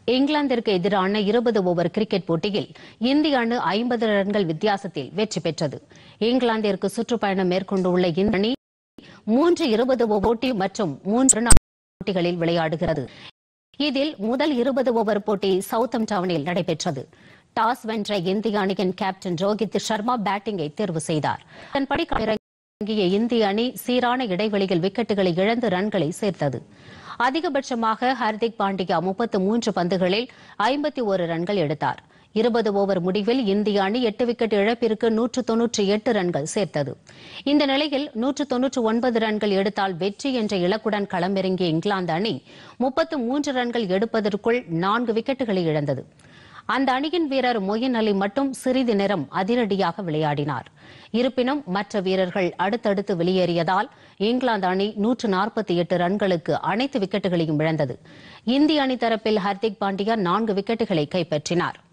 இங்கிலாந்திற்கு எதிரான இருபது over cricket போட்டியில் இந்திய அணி ஐம்பது ரன்கள் வித்தியாசத்தில் வெற்றி பெற்றது இங்கிலாந்திற்கு சுற்றுப்பயணம் மேற்கொண்டுள்ள இந்த அணி மூன்று இருபது ஓவர் போட்டி மற்றும் மூன்று நாள் போட்டிகளில் விளையாடுகிறது இதில் முதல் இருபது ஓவர் போட்டி சவுத்தம் டவுனில் நடைபெற்றது டாஸ் வென்ற இந்திய அணியின் கேப்டன் ரோஹித் சர்மா பேட்டிங்கை தேர்வு செய்தார் அதன்படி இறங்கிய இந்திய அணி சீரான இடைவெளியில் விக்கெட்டுகளை இழந்து ரன்களை சேர்த்தது அதிகபட்சமாக ஹர்திக் பாண்டியா முப்பத்து மூன்று பந்துகளில் ஐம்பத்தி ஒரு ரன்கள் எடுத்தார் இருபது ஓவர் முடிவில் இந்திய அணி எட்டு விக்கெட் இழப்பிற்கு நூற்று தொன்னூற்றி எட்டு ரன்கள் சேர்த்தது இந்த நிலையில் நூற்று தொன்னூற்று ஒன்பது ரன்கள் எடுத்தால் வெற்றி என்ற இலக்குடன் களமிறங்கிய இங்கிலாந்து அணி முப்பத்து மூன்று ரன்கள் எடுப்பதற்குள் நான்கு விக்கெட்டுகளை இழந்தது அந்த அணியின் வீரர் மொயின் அலி மட்டும் சிறிது நேரம் அதிரடியாக விளையாடினார் இருப்பினும் மற்ற வீரர்கள் அடுத்தடுத்து வெளியேறியதால் இங்கிலாந்து அணி நூற்று நாற்பத்தி எட்டு ரன்களுக்கு அனைத்து விக்கெட்டுகளையும் இழந்தது இந்திய அணி தரப்பில் ஹர்திக் பாண்டியா நான்கு விக்கெட்டுகளை கைப்பற்றினார்